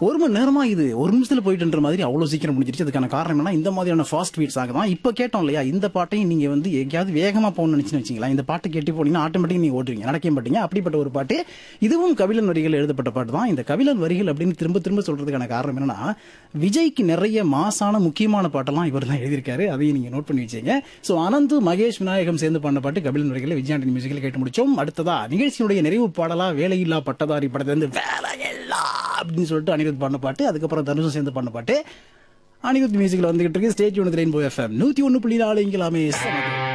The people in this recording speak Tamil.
ஒரு மணி நேரமா இது ஒரு நிமிஷத்துல போயிட்டுன்ற மாதிரி அவ்வளவு சீக்கிரம் முடிஞ்சிருச்சு அதுக்கான காரணம் என்னன்னா இந்த மாதிரியான ஃபாஸ்ட் பீட்ஸ் ஆகுதான் இப்ப கேட்டோம் இல்லையா இந்த பாட்டையும் நீங்க வந்து எங்கேயாவது வேகமா போகணும்னு நினைச்சு வச்சீங்களா இந்த பாட்டு கேட்டு போனீங்கன்னா ஆட்டோமேட்டிக் நீங்க ஓட்டுவீங்க நடக்க மாட்டீங்க அப்படிப்பட்ட ஒரு பாட்டு இதுவும் கபிலன் வரிகள் எழுதப்பட்ட பாட்டு தான் இந்த கபிலன் வரிகள் அப்படின்னு திரும்ப திரும்ப சொல்றதுக்கான காரணம் என்னன்னா விஜய்க்கு நிறைய மாசான முக்கியமான பாட்டெல்லாம் இவர் தான் எழுதியிருக்காரு அதையும் நீங்க நோட் பண்ணி வச்சீங்க சோ அனந்து மகேஷ் விநாயகம் சேர்ந்து பண்ண பாட்டு கபிலன் வரிகளை விஜயாண்டி மியூசிக்கில் கேட்டு முடிச்சோம் அடுத்ததா நிகழ்ச்சியினுடைய நிறைவு பாடலா வேலையில்லா பட்டதாரி படத்துல இருந்து வேலையில்லா அப்படின்னு சொல்லிட்டு அனிருத் பண்ண பாட்டு அதுக்கப்புறம் தனுஷும் சேர்ந்து பண்ண பாட்டு அனிருத் மியூசிக்கில் வந்துகிட்டு இருக்கு ஸ்டேஜ் ஒன்று ரெயின்போ எஃப்எம் நூத்தி ஒன்று புள்ளி நாலு இங்கலாமே சமது